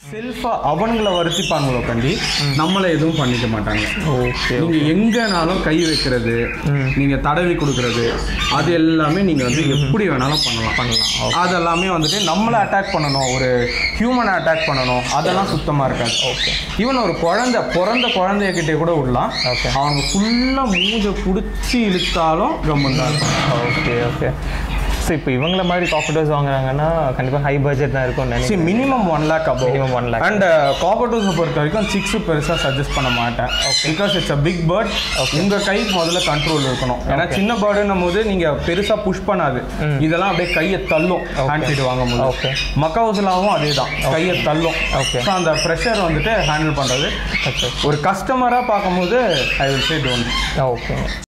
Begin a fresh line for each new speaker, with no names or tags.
செல்ஃபா அவங்கள வருத்திப்பாங்களோ கண்டி நம்மளை எதுவும் பண்ணிக்க மாட்டாங்க
ஓகே
நீங்க எங்கனாலும் கை வைக்கிறது நீங்க தடவி கொடுக்கறது அது எல்லாமே நீங்க வந்து எப்படி வேணாலும் பண்ணலாம்
பண்ணலாம்
அதெல்லாமே வந்துட்டு நம்மளை அட்டாக் பண்ணணும் ஒரு ஹியூமனை அட்டாக் பண்ணணும் அதெல்லாம் சுத்தமா இருக்காது
ஓகே
ஈவன் ஒரு குழந்தை பிறந்த குழந்தைகிட்டே கூட விடலாம்
Okay.
அவங்க ஃபுல்லா மூஞ்ச பிடிச்சி இழுத்தாலும் கம்மன் தான் இருக்கும்
ஓகே ஓகே ஸோ இப்போ இவங்கள மாதிரி காக்கட்டோஸ் வாங்குறாங்கன்னா கண்டிப்பாக ஹை பட்ஜெட் தான் இருக்கும்னு
சி
நினைக்கிறேன்
minimum one lakh above
Minimum one lakh.
And காக்கட்டூஸை பொறுத்த வரைக்கும் சிக்ஸ் பெருசாக சஜஸ்ட் பண்ண மாட்டேன் because it's a big bird உங்க கைக்கு முதல்ல கண்ட்ரோல் இருக்கணும் ஏன்னா சின்ன பேர்டுன்னும் போது நீங்க பெருசா புஷ் பண்ணாது இதெல்லாம் அப்படியே கையை தள்ளும் ஹேண்ட் ஃபீட் வாங்கும் போது
Okay.
மக்காவுஸ்லாவும் அதே தான் கையை தள்ளும்
Okay.
ஸோ அந்த ப்ரெஷர் வந்துட்டு ஹேண்டில் பண்றது
ஓகே
ஒரு கஸ்டமராக பார்க்கும்போது I will say don't
okay